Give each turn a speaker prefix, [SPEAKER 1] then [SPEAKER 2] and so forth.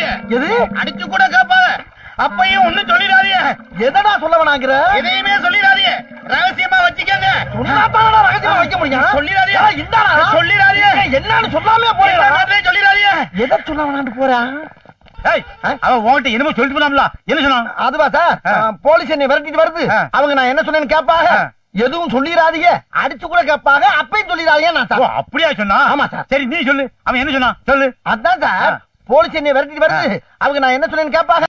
[SPEAKER 1] சொல்லிடாதீங்க
[SPEAKER 2] எது
[SPEAKER 1] அடிச்சு கூட கேட்பாங்க அப்பையும் ஒண்ணும் சொல்லிடாதீங்க
[SPEAKER 2] எதடா சொல்ல வேணாங்கிற
[SPEAKER 1] எதையுமே சொல்லிடாதீங்க ரகசியமா வச்சுக்கங்க
[SPEAKER 2] சொன்னாதானடா ரகசியமா வைக்க முடியும்
[SPEAKER 1] சொல்லிடாதீங்க.
[SPEAKER 2] ஏய், இந்தாடா
[SPEAKER 1] சொல்லிடாதீங்க.
[SPEAKER 2] ஏய், என்னன்னு சொல்லாமே போறா
[SPEAKER 1] எல்லாத்தையும் சொல்லிடாதீங்க
[SPEAKER 2] எதை சொல்ல வேணான்னு போறா
[SPEAKER 1] ஏய் அவன் உன்கிட்ட என்னமோ சொல்லிட்டு போனாம்ல என்ன சொன்னான்
[SPEAKER 2] அதுவா சார்
[SPEAKER 1] ஆ.
[SPEAKER 2] போலீஸ் என்னை விரட்டிட்டு வருது
[SPEAKER 1] ஆ.
[SPEAKER 2] அவங்க நான் என்ன சொன்னேன்னு கேட்பாங்க
[SPEAKER 1] ஆ.
[SPEAKER 2] எதுவும் சொல்லிடாதீங்க அடிச்சு கூட கேட்பாங்க அப்பயும் சொல்லிடாதீங்க நான்
[SPEAKER 1] ஓ
[SPEAKER 2] சார்
[SPEAKER 1] அப்படியா சொன்னா
[SPEAKER 2] ஆமா, சார்.
[SPEAKER 1] சரி நீ சொல்லு அவன் என்ன சொன்னான் சொல்லு
[SPEAKER 2] அதான் சார்
[SPEAKER 1] ஆ.
[SPEAKER 2] போலீஸ் என்னை விரட்டிட்டு வருது அவங்க நான் என்ன சொன்னேன்னு கேட்பாங்க